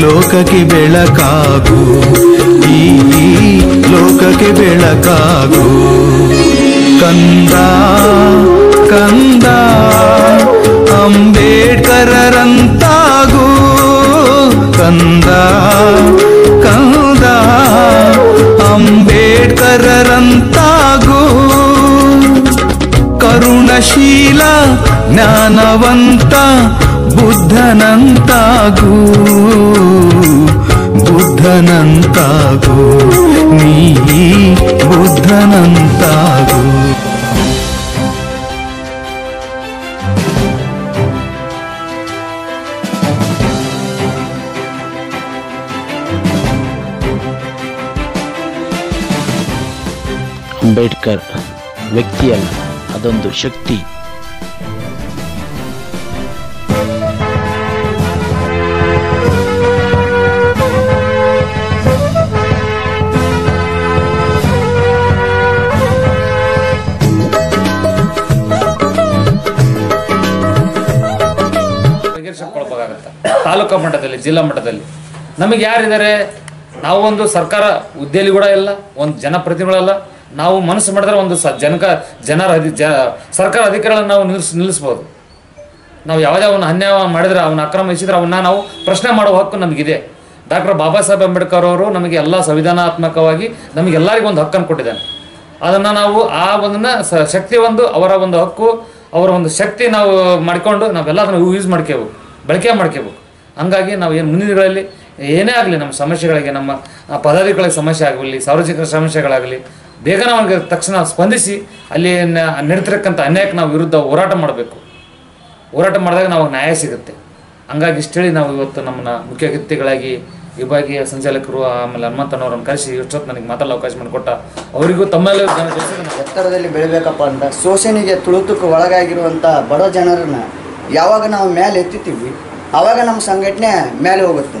ಲೋಕಕ್ಕೆ ಬೆಳಕಾಗು ಈ ಲೋಕಕ್ಕೆ ಬೆಳಕಾಗು ಕಂದ ಕಂದ ಅಂಬೇಡ್ಕರರಂತಾಗು ಕಂದ ಕಂದ ಅಂಬೇಡ್ಕರರಂತಾಗು ಕರುಣಶೀಲ ಜ್ಞಾನವಂತ ಬುದ್ಧನಂತಾಗು ಬುದ್ಧನಂತಾಗು ನೀ ಬುದ್ಧನಂತಾಗು ಅಂಬೇಡ್ಕರ್ ವ್ಯಕ್ತಿಯಲ್ಲ ಅದೊಂದು ಶಕ್ತಿ ಬಗೆಹರಿಸಿಕೊಳ್ಬೇಕಾಗತ್ತೆ ತಾಲೂಕಾ ಮಟ್ಟದಲ್ಲಿ ಜಿಲ್ಲಾ ಮಟ್ಟದಲ್ಲಿ ನಮಗೆ ಯಾರಿದ್ದಾರೆ ನಾವು ಒಂದು ಸರ್ಕಾರ ಹುದ್ದೆಯಲ್ಲಿ ಕೂಡ ಇಲ್ಲ ಒಂದು ಜನಪ್ರತಿನಿಧಿಗಳಲ್ಲ ನಾವು ಮನಸ್ಸು ಮಾಡಿದ್ರೆ ಒಂದು ಸ ಜನಕ ಜನರ ಅಧಿ ಜ ಸರ್ಕಾರ ಅಧಿಕಾರಿಗಳನ್ನು ನಾವು ನಿಲ್ಲಿಸ್ ನಿಲ್ಲಿಸ್ಬೋದು ನಾವು ಯಾವುದೇ ಅವನ ಅನ್ಯಾಯ ಮಾಡಿದ್ರೆ ಅವನ ಅಕ್ರಮ ಎಸಗಿದ್ರೆ ಅವನ್ನ ನಾವು ಪ್ರಶ್ನೆ ಮಾಡುವ ಹಕ್ಕು ನಮಗಿದೆ ಡಾಕ್ಟರ್ ಬಾಬಾ ಸಾಹೇಬ್ ಅಂಬೇಡ್ಕರ್ ಅವರು ನಮಗೆ ಎಲ್ಲ ಸಂವಿಧಾನಾತ್ಮಕವಾಗಿ ನಮಗೆಲ್ಲರಿಗೂ ಒಂದು ಹಕ್ಕನ್ನು ಕೊಟ್ಟಿದ್ದಾನೆ ಅದನ್ನು ನಾವು ಆ ಒಂದನ್ನ ಸ- ಶಕ್ತಿ ಒಂದು ಅವರ ಒಂದು ಹಕ್ಕು ಅವರ ಒಂದು ಶಕ್ತಿ ನಾವು ಮಾಡಿಕೊಂಡು ನಾವೆಲ್ಲ ಅದನ್ನು ಯೂಸ್ ಮಾಡ್ಕೋಬೇಕು ಬಳಕೆ ಮಾಡ್ಕೋಬೇಕು ಹಂಗಾಗಿ ನಾವು ಏನು ಮುಂದಿನ ದಿನಗಳಲ್ಲಿ ಏನೇ ಆಗಲಿ ನಮ್ಮ ಸಮಸ್ಯೆಗಳಿಗೆ ನಮ್ಮ ಆ, ಪದಾಧಿಕಾರಿಗಳ ಸಮಸ್ಯೆ ಆಗಲಿ ಸಾರ್ವಜನಿಕರ ಸಮಸ್ಯೆಗಳಾಗಲಿ ಬೇಗ ನಾವು ತಕ್ಷಣ ಸ್ಪಂದಿಸಿ ಅಲ್ಲಿ ನ- ನಡೀತಿರಕ್ಕಂಥ ಅನ್ಯಾಯಕ್ಕೆ ನಾವು ವಿರುದ್ಧ ಹೋರಾಟ ಮಾಡಬೇಕು ಹೋರಾಟ ಮಾಡಿದಾಗ ನಾವು ನ್ಯಾಯ ಸಿಗುತ್ತೆ ಹಂಗಾಗಿ ಇಷ್ಟೇಳಿ ನಾವು ಇವತ್ತು ನಮ್ಮನ್ನ ಮುಖ್ಯ ವ್ಯಕ್ತಿಗಳಾಗಿ ವಿಭಾಗೀಯ ಸಂಚಾಲಕರು ಆಮೇಲೆ ಹನುಮಂತನವರನ್ನು ಕರೆಸಿ ಇಷ್ಟೊತ್ತು ನನಗೆ ಮಾತಾಡಲು ಅವಕಾಶ ಮಾಡಿಕೊಟ್ಟ ಅವರಿಗೂ ತಮ್ಮೆಲ್ಲ ಜನ ಜೊತೆಗೆ ನಾನು ಎತ್ತರದಲ್ಲಿ ಬೆಳಿಬೇಕಪ್ಪ ಅಂತ ಶೋಷಣೆಗೆ ತುಳುತಕ್ಕೆ ಒಳಗಾಗಿರುವಂಥ ಬಡ ಜನರನ್ನ ಯಾವಾಗ ನಾವು ಮೇಲೆ ಎತ್ತಿತೀವಿ ಆವಾಗ ನಮ್ಮ ಸಂಘಟನೆ ಮೇಲೆ ಹೋಗುತ್ತೆ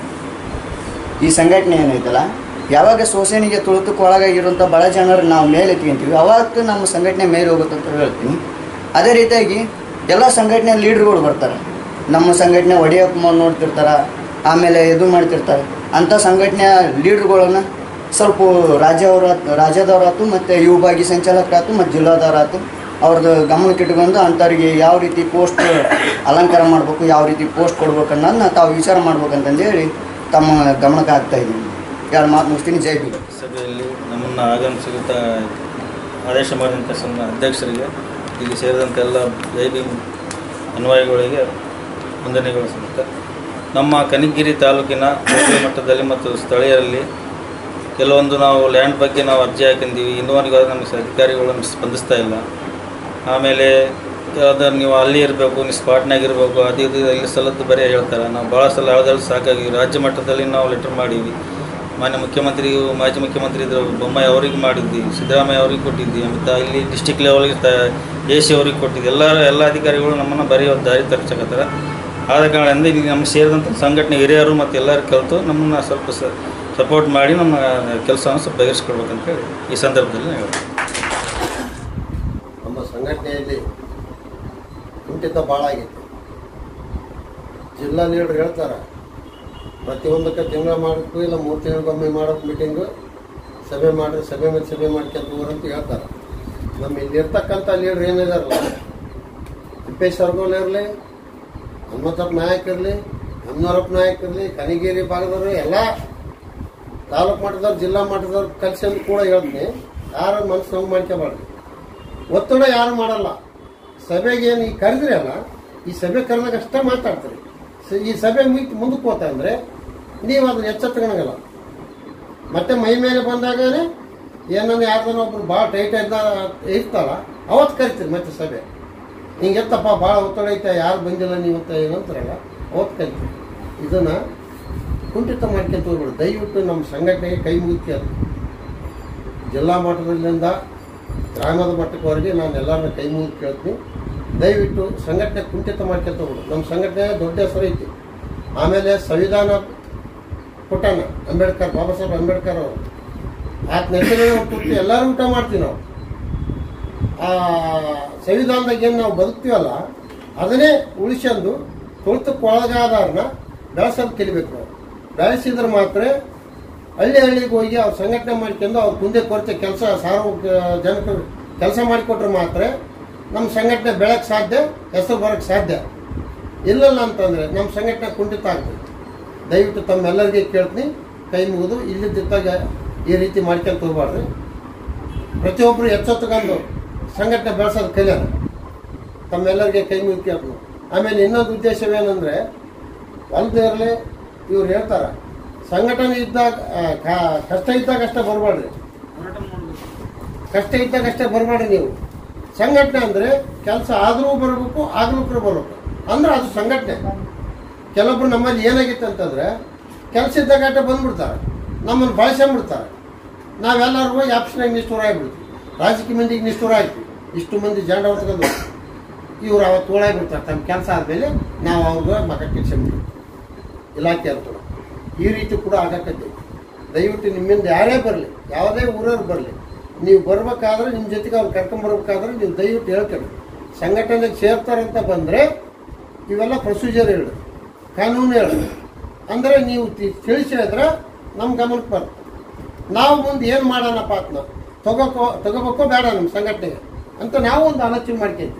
ಈ ಸಂಘಟನೆ ಏನೈತಲ್ಲ ಯಾವಾಗ ಶೋಷಣೆಗೆ ತುಳುತಕ್ಕೆ ಒಳಗಾಗಿರುವಂಥ ಬಡ ಜನರನ್ನ ನಾವು ಮೇಲೆ ಎತ್ಕೊಂತೀವಿ ಅವಾಗ ನಮ್ಮ ಸಂಘಟನೆ ಮೇಲೆ ಹೋಗುತ್ತೆ ಅಂತ ಹೇಳ್ತೀನಿ ಅದೇ ರೀತಿಯಾಗಿ ಎಲ್ಲ ಸಂಘಟನೆ ಲೀಡ್ರುಗಳು ಬರ್ತಾರೆ ನಮ್ಮ ಸಂಘಟನೆ ಒಡೆಯಪ್ಪ ನೋಡ್ತಿರ್ತಾರೆ ಆಮೇಲೆ ಇದು ಮಾಡ್ತಿರ್ತಾರೆ ಅಂಥ ಸಂಘಟನೆಯ ಲೀಡ್ರುಗಳನ್ನ ಸ್ವಲ್ಪ ರಾಜ್ಯವ್ರ ರಾಜ್ಯದವ್ರಾತು ಮತ್ತು ಯು ಭಾಗಿ ಸಂಚಾಲಕರಾತು ಮತ್ತು ಜಿಲ್ಲಾದವರಾತು ಅವ್ರದ್ದು ಗಮನಕ್ಕೆ ಇಟ್ಕೊಂಡು ಅಂಥವ್ರಿಗೆ ಯಾವ ರೀತಿ ಪೋಸ್ಟ್ ಅಲಂಕಾರ ಮಾಡಬೇಕು ಯಾವ ರೀತಿ ಪೋಸ್ಟ್ ಕೊಡ್ಬೇಕು ಅನ್ನೋದನ್ನ ತಾವು ವಿಚಾರ ಮಾಡ್ಬೇಕಂತಂದೇಳಿ ತಮ್ಮ ಗಮನಕ್ಕೆ ಆಗ್ತಾ ಇದ್ದೀನಿ ಎರಡು ಮಾತು ಮುಗಿಸ್ತೀನಿ ಜೈ ಬಿ ಸಭೆಯಲ್ಲಿ ನಮ್ಮನ್ನು ಆಗಮಿಸಿದ ಆದೇಶ ಮಾಡಿದಂಥ ಸಣ್ಣ ಅಧ್ಯಕ್ಷರಿಗೆ ಇಲ್ಲಿ ಸೇರಿದಂಥ ಎಲ್ಲ ಜೈ ಭೀಮ್ ಅನ್ವಯಗಳಿಗೆ ವಂದನೆಗಳು ಸಲ್ಲಿಸುತ್ತೆ ನಮ್ಮ ಕನಕಗಿರಿ ತಾಲೂಕಿನ ಹೋಬಳಿ ಮಟ್ಟದಲ್ಲಿ ಮತ್ತು ಸ್ಥಳೀಯರಲ್ಲಿ ಕೆಲವೊಂದು ನಾವು ಲ್ಯಾಂಡ್ ಬಗ್ಗೆ ನಾವು ಅರ್ಜಿ ಹಾಕಿದ್ದೀವಿ ಇನ್ನೂವರೆಗೂ ನಮಗೆ ಅಧಿಕಾರಿಗಳು ನಮ್ಗೆ ಸ್ಪಂದಿಸ್ತಾ ಇಲ್ಲ ಆಮೇಲೆ ಯಾವ್ದಾರು ನೀವು ಅಲ್ಲಿ ಇರಬೇಕು ನೀವು ಸ್ಪಾಟ್ನಾಗ ಇರಬೇಕು ಅದು ಇದು ಇಲ್ಲಿ ಸಲದ್ದು ಬರೀ ಹೇಳ್ತಾರೆ ನಾವು ಭಾಳ ಸಲ ಯಾವ್ದಾದ್ರು ಸಾಕಾಗಿ ರಾಜ್ಯ ಮಟ್ಟದಲ್ಲಿ ನಾವು ಲೆಟರ್ ಮಾಡೀವಿ ಮಾನ್ಯ ಮುಖ್ಯಮಂತ್ರಿಗೂ ಮಾಜಿ ಮುಖ್ಯಮಂತ್ರಿ ಇದ್ರು ಬೊಮ್ಮಾಯಿ ಅವ್ರಿಗೆ ಮಾಡಿದ್ವಿ ಸಿದ್ದರಾಮಯ್ಯ ಅವ್ರಿಗೆ ಕೊಟ್ಟಿದ್ವಿ ಮತ್ತು ಇಲ್ಲಿ ಡಿಸ್ಟಿಕ್ ಲೆವೆಲ್ಗೆ ತ ಎ ಸಿ ಅವ್ರಿಗೆ ಕೊಟ್ಟಿದ್ವಿ ಎಲ್ಲ ಎಲ್ಲ ಅಧಿಕಾರಿಗಳು ನಮ್ಮನ್ನು ಬರೀ ಒಂದು ದಾರಿ ತರ್ಸಕತ್ತಾರ ಆದ ಕಾರಣದಿಂದ ಇಲ್ಲಿ ನಮ್ಮ ಸೇರಿದಂಥ ಸಂಘಟನೆ ಹಿರಿಯರು ಮತ್ತು ಎಲ್ಲರೂ ಕಲಿತು ನಮ್ಮನ್ನು ಸ್ವಲ್ಪ ಸಪೋರ್ಟ್ ಮಾಡಿ ನಮ್ಮ ಕೆಲಸವನ್ನು ಸ್ವಲ್ಪ ಬಗೆಹರಿಸ್ಕೊಡ್ಬೇಕಂತ ಹೇಳಿ ಈ ಸಂದರ್ಭದಲ್ಲಿ ನಾನು ಹೇಳ್ತೀನಿ ನಮ್ಮ ಸಂಘಟನೆಯಲ್ಲಿ ಕುಂಠಿತ ಭಾಳ ಆಗೈತೆ ಜಿಲ್ಲಾ ಲೀಡರ್ ಹೇಳ್ತಾರೆ ಪ್ರತಿಯೊಂದಕ್ಕೆ ತಿಂಗಳ ಮಾಡಬೇಕು ಇಲ್ಲ ಮೂರು ತಿಂಗಳಿಗೊಮ್ಮೆ ಮಾಡೋಕೆ ಮೀಟಿಂಗು ಸಭೆ ಮಾಡ್ರಿ ಸಭೆ ಮೇಲೆ ಸಭೆ ಮಾಡ್ಕೊಂತ ಅಂತ ಹೇಳ್ತಾರೆ ನಮ್ಮ ಇಲ್ಲಿ ಇರ್ತಕ್ಕಂಥ ಲೀಡರ್ ಏನಿದಾರಲ್ಲ ತಿಪ್ಪೇಶ್ ಸರ್ಗೋಲ್ ಇರಲಿ ಹನುಮಂತಪ್ಪ ನಾಯಕ್ ಇರಲಿ ಹನ್ನೂರಪ್ಪ ನಾಯಕ್ ಇರಲಿ ಕನಿಗೇರಿ ಭಾಗದವರು ಎಲ್ಲ ತಾಲೂಕು ಮಟ್ಟದವ್ರು ಜಿಲ್ಲಾ ಮಟ್ಟದವ್ರು ಕಲಿಸಿ ಅಂತ ಕೂಡ ಹೇಳ್ತೀನಿ ಯಾರು ಮನಸ್ಸು ನೋವು ಮಾಡ್ಕೋಬಾರ್ದು ಒತ್ತಡ ಯಾರು ಮಾಡಲ್ಲ ಸಭೆಗೆ ಏನು ಈ ಕರೆದ್ರಿ ಅಲ್ಲ ಈ ಸಭೆ ಕರೆದಾಗ ಅಷ್ಟೇ ಮಾತಾಡ್ತೀರಿ ಸ- ಈ ಸಭೆ ಮುಗಿತು ಮುಂದಕ್ಕೆ ಹೋತ ಅಂದ್ರೆ ನೀವು ಅದನ್ನ ಎಚ್ಚೆತ್ಕೊಳಗಲ್ಲ ಮತ್ತೆ ಮೈ ಮೇಲೆ ಬಂದಾಗನೇ ಏನಂದ್ರೆ ಯಾರ್ದನ್ನ ಒಬ್ರು ಭಾಳ ಟೈಟ್ ಇದ್ದ ಇರ್ತಲ್ಲ ಅವತ್ತು ಕರಿತೀರಿ ಮತ್ತೆ ಸಭೆ ಹಿಂಗೆ ಎತ್ತಪ್ಪ ಭಾಳ ಒತ್ತಡ ಐತೆ ಯಾರು ಬಂದಿಲ್ಲ ನೀವು ಅಂತ ಏನಂತಾರಲ್ಲ ಅವತ್ತು ಕರಿತೀರಿ ಇದನ್ನ ಕುಂಠಿತ ಮಾಡ್ಕೊಂತ ಹೋಗ್ಬಿಡು ದಯವಿಟ್ಟು ನಮ್ಮ ಸಂಘಟನೆಗೆ ಕೈ ಮುಗಿತೀರ ಜಿಲ್ಲಾ ಮಟ್ಟದಿಂದ ಗ್ರಾಮದ ಮಟ್ಟದವರೆಗೆ ನಾನು ಎಲ್ಲರನ್ನ ಕೈ ಮುಗಿದು ಕೇಳ್ತೀನಿ ದಯವಿಟ್ಟು ಸಂಘಟನೆ ಕುಂಠಿತ ಮಾಡ್ಕೊಂತ ಹೋಗ್ಬಿಡು ನಮ್ಮ ಸಂಘಟನೆ ದೊಡ್ಡ ಹೆಸರು ಐತಿ ಆಮೇಲೆ ಸಂವಿಧಾನ ಪುಟನ ಅಂಬೇಡ್ಕರ್ ಬಾಬಾ ಸಾಹೇಬ್ ಅಂಬೇಡ್ಕರ್ ಅವರು ಆತನ ಹೆಸರಿನ ಪುಟ್ಟಿ ಎಲ್ಲರೂ ಊಟ ಮಾಡ್ತೀವಿ ನಾವು ಆ ಸಂವಿಧಾನದಾಗ ಏನು ನಾವು ಬದುಕ್ತೀವಲ್ಲ ಅದನ್ನೇ ಉಳಿಸ್ಕೊಂಡು ತುಳಿತಕ್ಕೆ ಒಳಗಾದವ್ರನ್ನ ಬೆಳೆಸೋದು ಕಲಿಬೇಕು ನಾವು ಬೆಳೆಸಿದ್ರೆ ಮಾತ್ರ ಹಳ್ಳಿ ಹಳ್ಳಿಗೆ ಹೋಗಿ ಅವ್ರು ಸಂಘಟನೆ ಮಾಡ್ಕೊಂಡು ಅವ್ರ ಮುಂದೆ ಕೊರತೆ ಕೆಲಸ ಸಾರ್ವಜನಿಕ ಜನಕ್ಕೆ ಕೆಲಸ ಮಾಡಿಕೊಟ್ರೆ ಮಾತ್ರ ನಮ್ಮ ಸಂಘಟನೆ ಬೆಳಕ್ಕೆ ಸಾಧ್ಯ ಹೆಸರು ಬರೋಕ್ಕೆ ಸಾಧ್ಯ ಇಲ್ಲಲ್ಲ ಅಂತಂದರೆ ನಮ್ಮ ಸಂಘಟನೆ ಕುಂಠಿತ ಆಗ್ತದೆ ದಯವಿಟ್ಟು ತಮ್ಮೆಲ್ಲರಿಗೆ ಕೇಳ್ತೀನಿ ಕೈ ಮುಗಿದು ಇಲ್ಲಿದ್ದಾಗ ಈ ರೀತಿ ಮಾಡ್ಕೊಂತ ಹೋಗ್ಬಾರ್ದು ಪ್ರತಿಯೊಬ್ಬರು ಎಚ್ಚೆತ್ತುಕೊಂಡು ಸಂಘಟನೆ ಬೆಳೆಸೋದು ಕಲಿಯೋಣ ತಮ್ಮೆಲ್ಲರಿಗೆ ಕೈ ಮುಗಿ ಕೇಳ್ತೀನಿ ಆಮೇಲೆ ಇನ್ನೊಂದು ಉದ್ದೇಶವೇನೆಂದರೆ ಹೊಲ್ದೇ ಇರಲಿ ಇವ್ರು ಹೇಳ್ತಾರೆ ಸಂಘಟನೆ ಇದ್ದಾಗ ಆ, ಕ- ಕಷ್ಟ ಇದ್ದಾಗ ಅಷ್ಟೇ ಬರಬೇಡ್ರಿ ಕಷ್ಟ ಇದ್ದಾಗ ಅಷ್ಟೇ ಬರಬೇಡ್ರಿ ನೀವು ಸಂಘಟನೆ ಅಂದರೆ ಕೆಲಸ ಆದರೂ ಬರಬೇಕು ಆಗ್ಲಿಕ್ಕೂ ಬರಬೇಕು ಅಂದ್ರೆ ಅದು ಸಂಘಟನೆ ಕೆಲವೊಬ್ರು ನಮ್ಮಲ್ಲಿ ಏನಾಗಿತ್ತು ಅಂತಂದ್ರೆ ಕೆಲಸ ಇದ್ದಾಗ ಅಷ್ಟೇ ಬಂದ್ಬಿಡ್ತಾರೆ ನಮ್ಮನ್ನು ಬಳಸ್ಕೊಂಡ್ಬಿಡ್ತಾರೆ ನಾವೆಲ್ಲರೂ ಹೋಗಿ ಆಪ್ಷನಾಗಿ ನಿಷ್ಠೂರ ಆಗ್ಬಿಡ್ತೀವಿ ರಾಜಕೀಯ ಮಂದಿಗೆ ನಿಷ್ಠೂರ ಆಗ್ತೀವಿ ಇಷ್ಟು ಮಂದಿ ಜಂಡ ಹೊತ್ಕೊಂಡು ಇವ್ರು ಅವತ್ತು ಓಡಾಗ್ಬಿಡ್ತಾರೆ ತಮ್ಮ ಕೆಲಸ ಆದಮೇಲೆ ನಾವು ಅವ್ರಿಗೆ ಮಗ ಕಿಡ್ಸ್ಕೊಂಡ್ಬಿಡ್ತೀವಿ ಇಲಾಖೆ ಅಂತ ಈ ರೀತಿ ಕೂಡ ಆಗಕ್ಕೈತಿ ದಯವಿಟ್ಟು ನಿಮ್ಮಿಂದ ಯಾರೇ ಬರಲಿ ಯಾವುದೇ ಊರವ್ರು ಬರಲಿ ನೀವು ಬರ್ಬೇಕಾದ್ರೆ ನಿಮ್ಮ ಜೊತೆಗೆ ಅವ್ರು ಕರ್ಕೊಂಬರ್ಬೇಕಾದ್ರೆ ನೀವು ದಯವಿಟ್ಟು ಹೇಳ್ಕೊಳ್ಳಿ ಸಂಘಟನೆಗೆ ಸೇರ್ತಾರಂತ ಬಂದರೆ ಇವೆಲ್ಲ ಪ್ರೊಸೀಜರ್ ಹೇಳಿ ಕಾನೂನು ಹೇಳಿ ಅಂದರೆ ನೀವು ತಿ- ತಿಳಿಸಿ ಹೇಳಿದ್ರೆ ನಮ್ಮ ಗಮನಕ್ಕೆ ಬರುತ್ತೆ ನಾವು ಮುಂದೆ ಏನು ಮಾಡೋಣಪ್ಪ ಅಂತ ತಗೋಕೋ ತಗೋಬೇಕೋ ಬೇಡ ನಮ್ಮ ಸಂಘಟನೆಗೆ ಅಂತ ನಾವು ಒಂದು ಆಲೋಚನೆ ಮಾಡ್ಕೊಂತೀವಿ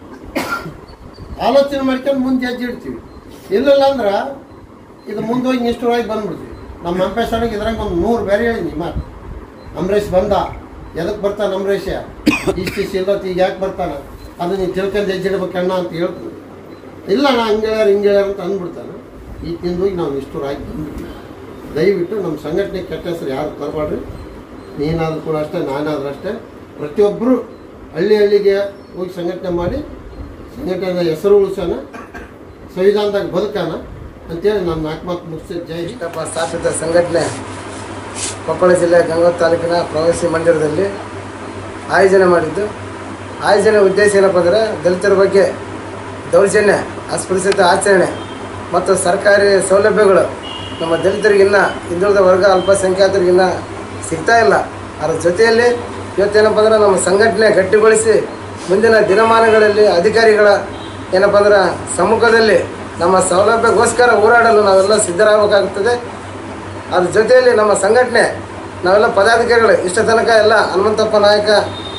ಆಲೋಚನೆ ಮಾಡ್ಕೊಂಡು ಮುಂದೆ ಹೆಜ್ಜೆ ಇಡ್ತೀವಿ ಇಲ್ಲಲ್ಲ ಅಂದ್ರೆ ಇದು ಮುಂದೋಗಿ ನಿಷ್ಠುರವಾಗಿ ಬಂದ್ಬಿಡ್ತೀವಿ ನಮ್ಮ ಅಂಪೇಶ್ವರಿಗೆ ಇದ್ರಂಗೆ ಒಂದು ನೂರು ಬೇರೆ ಹೇಳಿನಿ ಮಾತು ಅಂಬರೀಷ್ ಬಂದ ಎದಕ್ಕೆ ಬರ್ತಾನೆ ಅಂಬರೀಷ ಇಷ್ಟು ಇಷ್ಟು ಇಲ್ಲತ್ತು ಈಗ ಯಾಕೆ ಬರ್ತಾನೆ ಅದು ನೀವು ತಿಳ್ಕೊಂಡು ಹೆಜ್ಜಿಡ್ಬೇಕಣ್ಣ ಅಂತ ಹೇಳ್ತೀನಿ ಇಲ್ಲ ನಾ ಹಂಗೆ ಹೇಳ್ಯಾರ ಹಿಂಗೆ ಹೇಳ್ಯಾರ ಅಂತ ಅಂದ್ಬಿಡ್ತಾನೆ ಈ ತಿಂದೋಗಿ ನಾವು ನಿಷ್ಠುರಾಗಿ ಬಂದ್ಬಿಡ್ತೀವಿ ದಯವಿಟ್ಟು ನಮ್ಮ ಸಂಘಟನೆ ಕೆಟ್ಟ ಹೆಸರು ಯಾರು ತರಬೇಡ್ರಿ ನೀನಾದ್ರೂ ಕೂಡ ಅಷ್ಟೇ ನಾನಾದ್ರೂ ಅಷ್ಟೇ ಪ್ರತಿಯೊಬ್ಬರು ಹಳ್ಳಿ ಹಳ್ಳಿಗೆ ಹೋಗಿ ಸಂಘಟನೆ ಮಾಡಿ ಸಂಘಟನೆ ಹೆಸರು ಉಳಿಸೋಣ ಸಂವಿಧಾನದಾಗ ಬದುಕೋಣ ಅಂತೇಳಿ ನಾನು ನಾಲ್ಕು ಮಾತು ಮುಗಿಸಿದ ಜೈ ಹಿಂದ್. ನಮ್ಮ ಸ್ಥಾಪಿತ ಸಂಘಟನೆ ಕೊಪ್ಪಳ ಜಿಲ್ಲೆ ಗಂಗೋತ್ ತಾಲೂಕಿನ ಪ್ರವಾಸಿ ಮಂದಿರದಲ್ಲಿ ಆಯೋಜನೆ ಮಾಡಿದ್ದು ಆಯೋಜನೆ ಉದ್ದೇಶ ಏನಪ್ಪ ಅಂದರೆ ದಲಿತರ ಬಗ್ಗೆ ದೌರ್ಜನ್ಯ ಅಸ್ಪೃಶ್ಯತೆ ಆಚರಣೆ ಮತ್ತು ಸರ್ಕಾರಿ ಸೌಲಭ್ಯಗಳು ನಮ್ಮ ದಲಿತರಿಗಿನ್ನ ಹಿಂದುಳಿದ ವರ್ಗ ಅಲ್ಪಸಂಖ್ಯಾತರಿಗಿನ್ನ ಸಿಗ್ತಾ ಇಲ್ಲ ಅದರ ಜೊತೆಯಲ್ಲಿ ಇವತ್ತೇನಪ್ಪ ಅಂದ್ರೆ ನಮ್ಮ ಸಂಘಟನೆ ಗಟ್ಟಿಗೊಳಿಸಿ ಮುಂದಿನ ದಿನಮಾನಗಳಲ್ಲಿ ಅಧಿಕಾರಿಗಳ ಏನಪ್ಪ ಅಂದ್ರೆ ಸಮ್ಮುಖದಲ್ಲಿ ನಮ್ಮ ಸೌಲಭ್ಯಕ್ಕೋಸ್ಕರ ಹೋರಾಡಲು ನಾವೆಲ್ಲ ಸಿದ್ಧರಾಗಬೇಕಾಗುತ್ತದೆ ಅದ್ರ ಜೊತೆಯಲ್ಲಿ ನಮ್ಮ ಸಂಘಟನೆ ನಾವೆಲ್ಲ ಪದಾಧಿಕಾರಿಗಳು ಇಷ್ಟ ತನಕ ಎಲ್ಲ ಹನುಮಂತಪ್ಪ ನಾಯಕ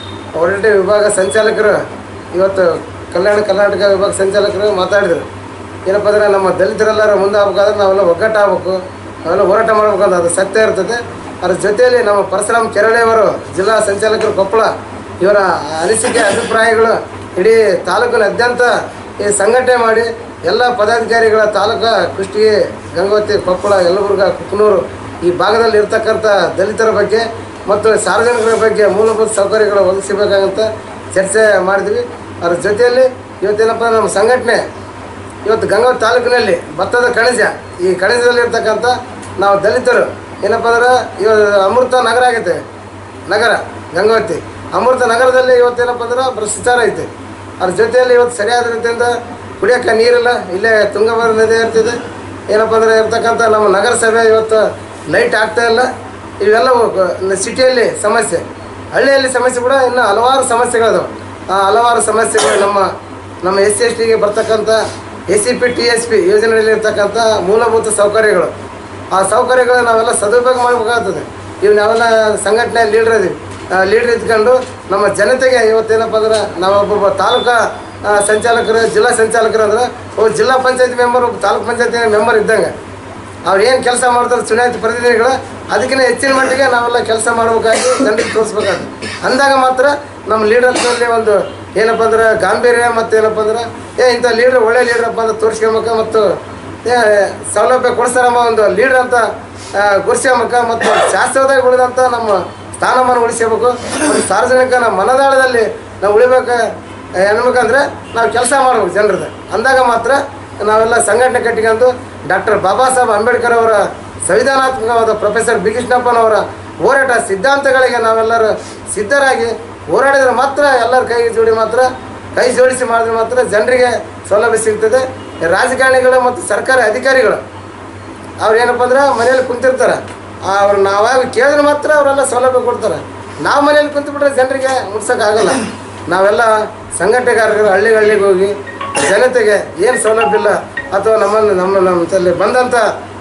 ಒಡಟೆ ವಿಭಾಗ ಸಂಚಾಲಕರು ಇವತ್ತು ಕಲ್ಯಾಣ ಕರ್ನಾಟಕ ವಿಭಾಗ ಸಂಚಾಲಕರು ಮಾತಾಡಿದರು ಏನಪ್ಪ ಅಂದರೆ ನಮ್ಮ ದಲಿತರೆಲ್ಲರೂ ಮುಂದೆ ಆಗ್ಬೇಕಾದ್ರೆ ನಾವೆಲ್ಲ ಒಗ್ಗಟ್ಟಾಗಬೇಕು ನಾವೆಲ್ಲ ಹೋರಾಟ ಮಾಡ್ಬೇಕಂತ ಅದು ಸತ್ಯ ಇರ್ತದೆ ಅದ್ರ ಜೊತೆಯಲ್ಲಿ ನಮ್ಮ ಪರಶುರಾಮ್ ಕೆರಳೆಯವರು ಜಿಲ್ಲಾ ಸಂಚಾಲಕರು ಕೊಪ್ಪಳ ಇವರ ಅನಿಸಿಕೆ ಅಭಿಪ್ರಾಯಗಳು ಇಡೀ ತಾಲೂಕಿನಾದ್ಯಂತ ಈ ಸಂಘಟನೆ ಮಾಡಿ ಎಲ್ಲ ಪದಾಧಿಕಾರಿಗಳ ತಾಲೂಕು ಕುಷ್ಟಗಿ ಗಂಗೋತ್ರಿ ಕೊಪ್ಪಳ ಯಲಬುರ್ಗ ಕುಕ್ನೂರು ಈ ಭಾಗದಲ್ಲಿ ಇರ್ತಕ್ಕಂಥ ದಲಿತರ ಬಗ್ಗೆ ಮತ್ತು ಸಾರ್ವಜನಿಕರ ಬಗ್ಗೆ ಮೂಲಭೂತ ಸೌಕರ್ಯಗಳು ಒದಗಿಸಬೇಕಂತ ಚರ್ಚೆ ಮಾಡಿದ್ವಿ ಅದ್ರ ಜೊತೆಯಲ್ಲಿ ಇವತ್ತೇನಪ್ಪ ನಮ್ಮ ಸಂಘಟನೆ ಇವತ್ತು ಗಂಗಾವತಿ ತಾಲೂಕಿನಲ್ಲಿ ಭತ್ತದ ಕಣಜ ಈ ಕಣಜದಲ್ಲಿ ಇರ್ತಕ್ಕಂಥ ನಾವು ದಲಿತರು ಏನಪ್ಪ ಅಂದ್ರೆ ಇವಾಗ ಅಮೃತ ನಗರ ಆಗೈತೆ ನಗರ ಗಂಗಾವತಿ ಅಮೃತ ನಗರದಲ್ಲಿ ಇವತ್ತೇನಪ್ಪ ಅಂದ್ರೆ ಭ್ರಷ್ಟಾಚಾರ ಐತೆ ಅದ್ರ ಜೊತೆಯಲ್ಲಿ ಇವತ್ತು ಸರಿಯಾದ ರೀತಿಯಿಂದ ಕುಡಿಯೋಕ್ಕೆ ನೀರಿಲ್ಲ ಇಲ್ಲೇ ತುಂಗಭದ್ರಾ ನದಿ ಇರ್ತಿದೆ ಏನಪ್ಪ ಅಂದರೆ ಇರ್ತಕ್ಕಂಥ ನಮ್ಮ ನಗರಸಭೆ ಇವತ್ತು ಲೈಟ್ ಆಗ್ತಾ ಇಲ್ಲ ಇವೆಲ್ಲವೂ ಗ- ಸಿಟಿಯಲ್ಲಿ ಸಮಸ್ಯೆ ಹಳ್ಳಿಯಲ್ಲಿ ಸಮಸ್ಯೆ ಕೂಡ ಇನ್ನು ಹಲವಾರು ಸಮಸ್ಯೆಗಳಿದಾವೆ ಆ ಹಲವಾರು ಸಮಸ್ಯೆಗಳು ನಮ್ಮ ನಮ್ಮ ಎಸ್ ಸಿ ಎಸ್ ಟಿಗೆ ಬರ್ತಕ್ಕಂಥ S C P T S P ಯೋಜನೆಯಲ್ಲಿ ಇರ್ತಕ್ಕಂಥ ಮೂಲಭೂತ ಸೌಕರ್ಯಗಳು ಆ ಸೌಕರ್ಯಗಳನ್ನ ನಾವೆಲ್ಲ ಸದುಪಯೋಗ ಮಾಡಬೇಕಾಗ್ತದೆ ಇವು ನಾವೆಲ್ಲ ಸಂಘಟನೆ ಲೀಡ್ರ್ ಇದೀವಿ ಲೀಡ್ರ್ ಇದ್ಕೊಂಡು ನಮ್ಮ ಜನತೆಗೆ ಇವತ್ತೇನಪ್ಪ ಅಂದ್ರೆ ನಾವೊಬ್ಬೊಬ್ಬ ತಾಲೂಕಾ ಆ, ಸಂಚಾಲಕರು ಜಿಲ್ಲಾ ಸಂಚಾಲಕರು ಅಂದ್ರೆ ಒಬ್ಬ ಜಿಲ್ಲಾ ಪಂಚಾಯತ್ ಮೆಂಬರ್ ಒಬ್ಬ ತಾಲೂಕ್ ಪಂಚಾಯತಿ ಮೆಂಬರ್ ಇದ್ದಂಗೆ ಅವ್ರು ಏನು ಕೆಲಸ ಮಾಡ್ತಾರೆ ಚುನಾಯಿತ ಪ್ರತಿನಿಧಿಗಳು ಅದಕ್ಕಿಂತ ಹೆಚ್ಚಿನ ಮಟ್ಟಿಗೆ ನಾವೆಲ್ಲ ಕೆಲಸ ಮಾಡ್ಬೇಕಾಗಿ ಜನರಿಗೆ ತೋರಿಸ್ಬೇಕಾಗ್ತದೆ ಅಂದಾಗ ಮಾತ್ರ ನಮ್ಮ ಲೀಡರ್ಸ್ನಲ್ಲಿ ಒಂದು ಏನಪ್ಪ ಅಂದ್ರೆ ಗಾಂಭೀರ್ಯ ಮತ್ತು ಏನಪ್ಪ ಅಂದ್ರೆ ಏ ಇಂಥ ಲೀಡ್ರ್ ಒಳ್ಳೆ ಲೀಡ್ರಪ್ಪ ಅಂತ ತೋರಿಸ್ಕೊಬೇಕು ಮತ್ತು ಏ ಸೌಲಭ್ಯ ಕೊಡಿಸ್ತಾರಮ್ಮ ಒಂದು ಲೀಡ್ರ್ ಅಂತ ಆ, ಗುರ್ಸ್ಕೊಬೇಕು ಮತ್ತು ಶಾಸ್ತ್ರದಾಗ ಉಳಿದಂಥ ನಮ್ಮ ಸ್ಥಾನಮಾನ ಉಳಿಸ್ಕೋಬೇಕು ಒಂದು ಸಾರ್ವಜನಿಕನ ಮನದಾಳದಲ್ಲಿ ನಾವು ಉಳಿಬೇಕು ಎನ್ಬೇಕಂದ್ರೆ ನಾವು ಕೆಲಸ ಮಾಡ್ಬೇಕು ಜನರದ್ದು ಅಂದಾಗ ಮಾತ್ರ ನಾವೆಲ್ಲ ಸಂಘಟನೆ ಕಟ್ಟಿಕೊಂಡು ಡಾಕ್ಟರ್ ಬಾಬಾ ಸಾಹೇಬ್ ಅಂಬೇಡ್ಕರ್ ಅವರ ಸಂವಿಧಾನಾತ್ಮಕವಾದ ಪ್ರೊಫೆಸರ್ ಬಿ ಕೃಷ್ಣಪ್ಪನವರ ಹೋರಾಟ ಸಿದ್ಧಾಂತಗಳಿಗೆ ನಾವೆಲ್ಲರೂ ಸಿದ್ಧರಾಗಿ ಹೋರಾಡಿದ್ರೆ ಮಾತ್ರ ಎಲ್ಲರ ಕೈ ಜೋಡಿ ಮಾತ್ರ ಕೈ ಜೋಡಿಸಿ ಮಾಡಿದ್ರೆ ಮಾತ್ರ ಜನರಿಗೆ ಸೌಲಭ್ಯ ಸಿಗ್ತದೆ ರಾಜಕಾರಣಿಗಳು ಮತ್ತು ಸರ್ಕಾರಿ ಅಧಿಕಾರಿಗಳು ಅವ್ರು ಏನಪ್ಪ ಅಂದ್ರೆ ಮನೇಲಿ ಕುಂತಿರ್ತಾರೆ ಅವ್ರು ನಾವಾಗ ಕೇಳಿದ್ರೆ ಮಾತ್ರ ಅವರೆಲ್ಲ ಸೌಲಭ್ಯ ಕೊಡ್ತಾರೆ ನಾವು ಮನೇಲಿ ಕುಂತ್ಬಿಟ್ರೆ ಜನರಿಗೆ ಮುಟ್ಸೋಕ್ಕಾಗಲ್ಲ ನಾವೆಲ್ಲ ಸಂಘಟನೆಗಾರರು ಹಳ್ಳಿ ಹಳ್ಳಿಗೆ ಹೋಗಿ ಜನತೆಗೆ ಏನು ಸೌಲಭ್ಯ ಇಲ್ಲ ಅಥವಾ ನಮ್ಮನ್ನು ನಮ್ಮ ನಮ್ಮ ತಲೆ ಬಂದಂಥ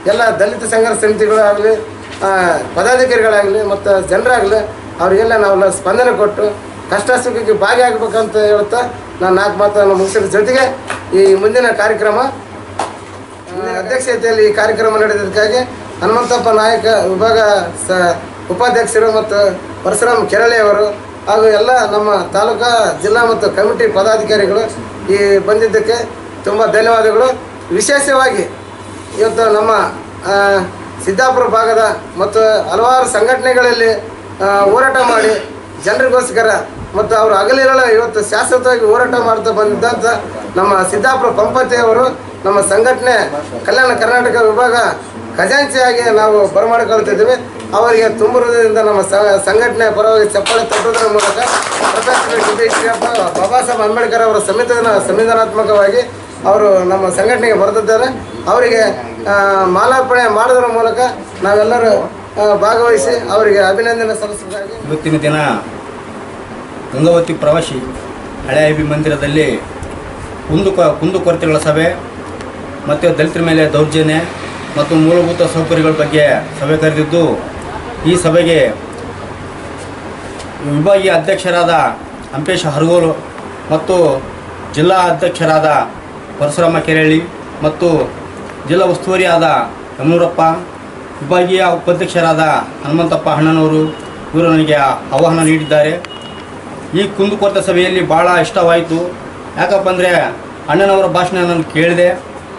ಎಲ್ಲ ದಲಿತ ಸಂಘರ್ಷ ಸಮಿತಿಗಳಾಗಲಿ ಪದಾಧಿಕಾರಿಗಳಾಗಲಿ ಮತ್ತು ಜನರಾಗಲಿ ಅವರಿಗೆಲ್ಲ ನಾವೆಲ್ಲ ಸ್ಪಂದನೆ ಕೊಟ್ಟು ಕಷ್ಟ ಸುಖಕ್ಕೆ ಭಾಗಿಯಾಗಬೇಕಂತ ಹೇಳ್ತಾ ನಾನು ನಾಲ್ಕು ಮಾತನ್ನು ಮುಗಿಸಿದ ಜೊತೆಗೆ ಈ ಮುಂದಿನ ಕಾರ್ಯಕ್ರಮ ಮುಂದಿನ ಅಧ್ಯಕ್ಷತೆಯಲ್ಲಿ ಈ ಕಾರ್ಯಕ್ರಮ ನಡೆದಿದ್ದಕ್ಕಾಗಿ ಹನುಮಂತಪ್ಪ ನಾಯಕ ವಿಭಾಗ ಸ ಉಪಾಧ್ಯಕ್ಷರು ಮತ್ತು ಪರಶುರಾಮ್ ಕೆರಳೆಯವರು ಹಾಗೂ ಎಲ್ಲ ನಮ್ಮ ತಾಲೂಕಾ ಜಿಲ್ಲಾ ಮತ್ತು ಕಮಿಟಿ ಪದಾಧಿಕಾರಿಗಳು ಈ ಬಂದಿದ್ದಕ್ಕೆ ತುಂಬ ಧನ್ಯವಾದಗಳು ವಿಶೇಷವಾಗಿ ಇವತ್ತು ನಮ್ಮ ಆ, ಸಿದ್ದಾಪುರ ಭಾಗದ ಮತ್ತು ಹಲವಾರು ಸಂಘಟನೆಗಳಲ್ಲಿ ಆ, ಹೋರಾಟ ಮಾಡಿ ಜನರಿಗೋಸ್ಕರ ಮತ್ತು ಅವರು ಹಗಲಿರಲ್ಲ ಇವತ್ತು ಶಾಶ್ವತವಾಗಿ ಹೋರಾಟ ಮಾಡ್ತಾ ಬಂದಿದ್ದಂಥ ನಮ್ಮ ಸಿದ್ದಾಪುರ ಪಂಪತಿಯವರು ನಮ್ಮ ಸಂಘಟನೆ ಕಲ್ಯಾಣ ಕರ್ನಾಟಕ ವಿಭಾಗ ಖಜಾಂಚಿಯಾಗಿ ನಾವು ಬರಮಾಡಿಕೊಳ್ತಿದ್ದೀವಿ ಅವರಿಗೆ ತುಂಬ ಹೃದಯದಿಂದ ನಮ್ಮ ಸ- ಸಂಘಟನೆ ಪರವಾಗಿ ಚಪ್ಪಾಳೆ ತಟ್ಟುವುದರ ಮೂಲಕ professor D B Shriyappa Baba Saheb Ambedkar ಅವರ ಸಂವಿಧಾನ ಸಂವಿಧಾನಾತ್ಮಕವಾಗಿ ಅವರು ನಮ್ಮ ಸಂಘಟನೆಗೆ ಬರೆದಿದ್ದಾರೆ ಅವರಿಗೆ ಆ, ಮಾಲಾರ್ಪಣೆ ಮಾಡೋದ್ರ ಮೂಲಕ ನಾವೆಲ್ಲರೂ ಆ, ಭಾಗವಹಿಸಿ ಅವರಿಗೆ ಅಭಿನಂದನೆ ಸಲ್ಲಿಸಬೇಕಾಗಿ ಇವತ್ತಿನ ದಿನ ಗಂಗಾವತಿ ಪ್ರವಾಸಿ ಹಳೆ ಐಬಿ ಮಂದಿರದಲ್ಲಿ ಕುಂದು ಕುಂದುಕೊರತೆಗಳ ಸಭೆ ಮತ್ತು ದಲಿತರ ಮೇಲೆ ದೌರ್ಜನ್ಯ ಮತ್ತು ಮೂಲಭೂತ ಸೌಕರ್ಯಗಳ ಬಗ್ಗೆ ಸಭೆ ಕರೆದಿದ್ದು ಈ ಸಭೆಗೆ ವಿಭಾಗೀಯ ಅಧ್ಯಕ್ಷರಾದ ಅಂಪೇಶ ಹರಗೋಲು ಮತ್ತು ಜಿಲ್ಲಾ ಅಧ್ಯಕ್ಷರಾದ ಪರಶುರಾಮ ಕೆರಳಿ ಮತ್ತು ಜಿಲ್ಲಾ ಉಸ್ತುವಾರಿಯಾದ ಯಮನೂರಪ್ಪ ವಿಭಾಗೀಯ ಉಪಾಧ್ಯಕ್ಷರಾದ ಹನುಮಂತಪ್ಪ ಅಣ್ಣನವರು ಇವರು ನನಗೆ ಆಹ್ವಾನ ನೀಡಿದ್ದಾರೆ ಈ ಕುಂದುಕೊರತೆ ಸಭೆಯಲ್ಲಿ ಭಾಳ ಇಷ್ಟವಾಯಿತು ಯಾಕಪ್ಪ ಅಂದರೆ ಅಣ್ಣನವರ ಭಾಷಣ ನಾನು ಕೇಳಿದೆ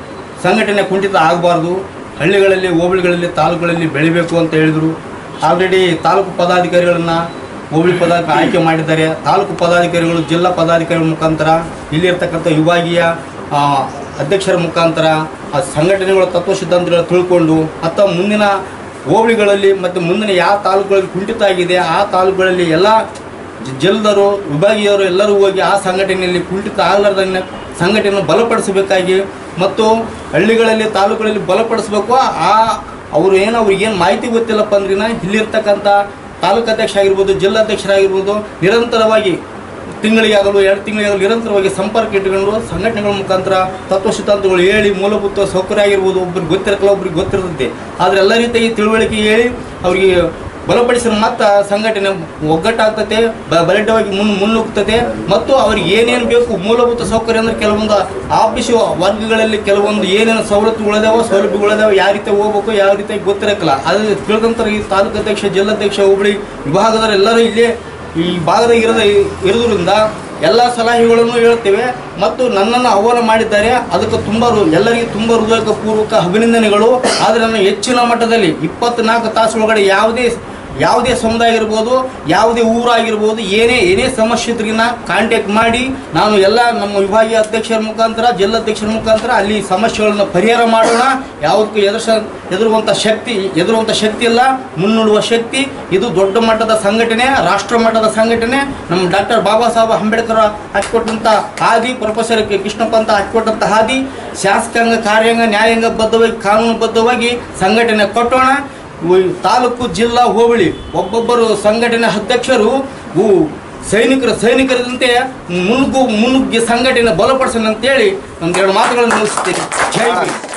ಸಂಘಟನೆ ಕುಂಠಿತ ಆಗಬಾರ್ದು ಹಳ್ಳಿಗಳಲ್ಲಿ ಹೋಬಳಿಗಳಲ್ಲಿ ತಾಲೂಕುಗಳಲ್ಲಿ ಬೆಳಿಬೇಕು ಅಂತ ಹೇಳಿದರು ಆಲ್ರೆಡಿ ತಾಲೂಕು ಪದಾಧಿಕಾರಿಗಳನ್ನು ಹೋಬಳಿ ಪದಾಧಿಕಾರಿ ಆಯ್ಕೆ ಮಾಡಿದ್ದಾರೆ ತಾಲೂಕು ಪದಾಧಿಕಾರಿಗಳು ಜಿಲ್ಲಾ ಪದಾಧಿಕಾರಿಗಳ ಮುಖಾಂತರ ಇಲ್ಲಿರ್ತಕ್ಕಂಥ ವಿಭಾಗೀಯ ಆ, ಅಧ್ಯಕ್ಷರ ಮುಖಾಂತರ ಆ ಸಂಘಟನೆಗಳ ತತ್ವ ಸಿದ್ಧಾಂತಗಳ ತಿಳ್ಕೊಂಡು ಅಥವಾ ಮುಂದಿನ ಹೋಬಳಿಗಳಲ್ಲಿ ಮತ್ತು ಮುಂದಿನ ಯಾವ ತಾಲೂಕುಗಳಲ್ಲಿ ಕುಂಠಿತ ಆಗಿದೆ ಆ ತಾಲೂಕುಗಳಲ್ಲಿ ಎಲ್ಲ ಜ- ಜಲ್ದರು ವಿಭಾಗೀಯರು ಎಲ್ಲರೂ ಹೋಗಿ ಆ ಸಂಘಟನೆಯಲ್ಲಿ ಕುಂಠಿತ ಆಗಲಾರ್ದಂಗೆ ಸಂಘಟನೆಯನ್ನು ಬಲಪಡಿಸಬೇಕಾಗಿ ಮತ್ತು ಹಳ್ಳಿಗಳಲ್ಲಿ ತಾಲೂಕುಗಳಲ್ಲಿ ಬಲಪಡಿಸಬೇಕು ಆ ಅವರು ಏನು ಅವ್ರಿಗೆ ಏನು ಮಾಹಿತಿ ಗೊತ್ತಿಲ್ಲಪ್ಪ ಅಂದ್ರಿನ ಇಲ್ಲಿರ್ತಕ್ಕಂಥ ತಾಲೂಕು ಅಧ್ಯಕ್ಷ ಆಗಿರ್ಬೋದು ಜಿಲ್ಲಾಧ್ಯಕ್ಷರಾಗಿರ್ಬೋದು ನಿರಂತರವಾಗಿ ತಿಂಗಳಿಗೆ ಆಗಲು ಎರಡು ತಿಂಗಳಿಗಾಗಲು ನಿರಂತರವಾಗಿ ಸಂಪರ್ಕ ಇಟ್ಕೊಂಡು ಸಂಘಟನೆಗಳ ಮುಖಾಂತರ ತತ್ವ ಸಿದ್ಧಾಂತಗಳು ಹೇಳಿ ಮೂಲಭೂತ ಸೌಕರ್ಯ ಆಗಿರ್ಬೋದು ಒಬ್ರಿಗೆ ಗೊತ್ತಿರಲ್ಲ ಒಬ್ರಿಗೆ ಗೊತ್ತಿರ್ತದೆ ಆದರೆ ಎಲ್ಲ ರೀತಿಯಾಗಿ ತಿಳುವಳಿಕೆ ಹೇಳಿ ಅವರಿಗೆ ಬಲಪಡಿಸಿದ ಮಾತ್ರ ಸಂಘಟನೆ ಒಗ್ಗಟ್ಟಾಗ್ತದೆ ಬ- ಬಲಿಷ್ಠವಾಗಿ ಮುನ್ ಮುನ್ನುಗ್ತದೆ ಮತ್ತು ಅವ್ರಿಗೆ ಏನೇನು ಬೇಕು ಮೂಲಭೂತ ಸೌಕರ್ಯ ಅಂದ್ರೆ ಕೆಲವೊಂದು ಆಫೀಸ್ ವರ್ಗಗಳಲ್ಲಿ ಕೆಲವೊಂದು ಏನೇನು ಸವಲತ್ತುಗಳಿದಾವೋ ಸೌಲಭ್ಯಗಳಿದಾವೆ ಯಾವ ರೀತಿ ಹೋಗ್ಬೇಕು ಯಾವ ರೀತಿ ಗೊತ್ತಿರಕ್ಕಿಲ್ಲ ಅದು ತಿಳಿದಂತರ ಈ ತಾಲೂಕು ಅಧ್ಯಕ್ಷ ಜಿಲ್ಲಾಧ್ಯಕ್ಷ ಹೋಬಳಿ ವಿಭಾಗದವರು ಎಲ್ಲರೂ ಇಲ್ಲೇ ಈ ಭಾಗದ ಇರದ ಇರೋದ್ರಿಂದ ಎಲ್ಲ ಸಲಹೆಗಳನ್ನು ಹೇಳ್ತೇವೆ ಮತ್ತು ನನ್ನನ್ನು ಆಹ್ವಾನ ಮಾಡಿದ್ದಾರೆ ಅದಕ್ಕೆ ತುಂಬ ಹೃ- ಎಲ್ಲರಿಗೂ ತುಂಬ ಹೃದಯಕ ಪೂರ್ವಕ ಅಭಿನಂದನೆಗಳು ಆದರೆ ನಾನು ಹೆಚ್ಚಿನ ಮಟ್ಟದಲ್ಲಿ ಇಪ್ಪತ್ನಾಲ್ಕು ತಾಸು ಒಳಗಡೆ ಯಾವುದೇ ಯಾವುದೇ ಸಮುದಾಯ ಆಗಿರ್ಬೋದು ಯಾವುದೇ ಊರಾಗಿರ್ಬೋದು ಏನೇ ಏನೇ ಸಮಸ್ಯೆ ಇದ್ರಿನ ಕಾಂಟ್ಯಾಕ್ಟ್ ಮಾಡಿ ನಾನು ಎಲ್ಲ ನಮ್ಮ ವಿಭಾಗೀಯ ಅಧ್ಯಕ್ಷರ ಮುಖಾಂತರ ಜಿಲ್ಲಾಧ್ಯಕ್ಷರ ಮುಖಾಂತರ ಅಲ್ಲಿ ಸಮಸ್ಯೆಗಳನ್ನು ಪರಿಹಾರ ಮಾಡೋಣ ಯಾವುದಕ್ಕೂ ಎದುರಿಸ ಎದುರುವಂಥ ಶಕ್ತಿ ಎದುರುವಂಥ ಶಕ್ತಿ ಇಲ್ಲ ಮುನ್ನುಡುವ ಶಕ್ತಿ ಇದು ದೊಡ್ಡ ಮಟ್ಟದ ಸಂಘಟನೆ ರಾಷ್ಟ್ರ ಮಟ್ಟದ ಸಂಘಟನೆ ನಮ್ಮ ಡಾಕ್ಟರ್ ಬಾಬಾ ಸಾಹೇಬ್ ಅಂಬೇಡ್ಕರ್ ಹಾಕಿಕೊಟ್ಟಂಥ ಹಾದಿ ಪ್ರೊಫೆಸರ್ ಕೆ ಕೃಷ್ಣಪ್ಪ ಅಂತ ಹಾಕಿಕೊಟ್ಟಂಥ ಹಾದಿ ಶಾಸಕಾಂಗ ಕಾರ್ಯಾಂಗ ನ್ಯಾಯಾಂಗ ಬದ್ಧವಾಗಿ ಕಾನೂನುಬದ್ಧವಾಗಿ ಸಂಘಟನೆ ಕೊಟ್ಟೋಣ ಉ- ತಾಲೂಕು ಜಿಲ್ಲಾ ಹೋಬಳಿ ಒಬ್ಬೊಬ್ಬರು ಸಂಘಟನೆ ಅಧ್ಯಕ್ಷರು ಉ- ಸೈನಿಕರು ಸೈನಿಕರಂತೆ ಮುನ್ನುಗ್ಗು ಮುನ್ನುಗ್ಗಿ ಸಂಘಟನೆ ಬಲಪಡಿಸೋಣ ಅಂತೇಳಿ ಒಂದೆರಡು ಮಾತುಗಳನ್ನು ಮುಗಿಸ್ತೀನಿ ಜೈ ಭೀಮ್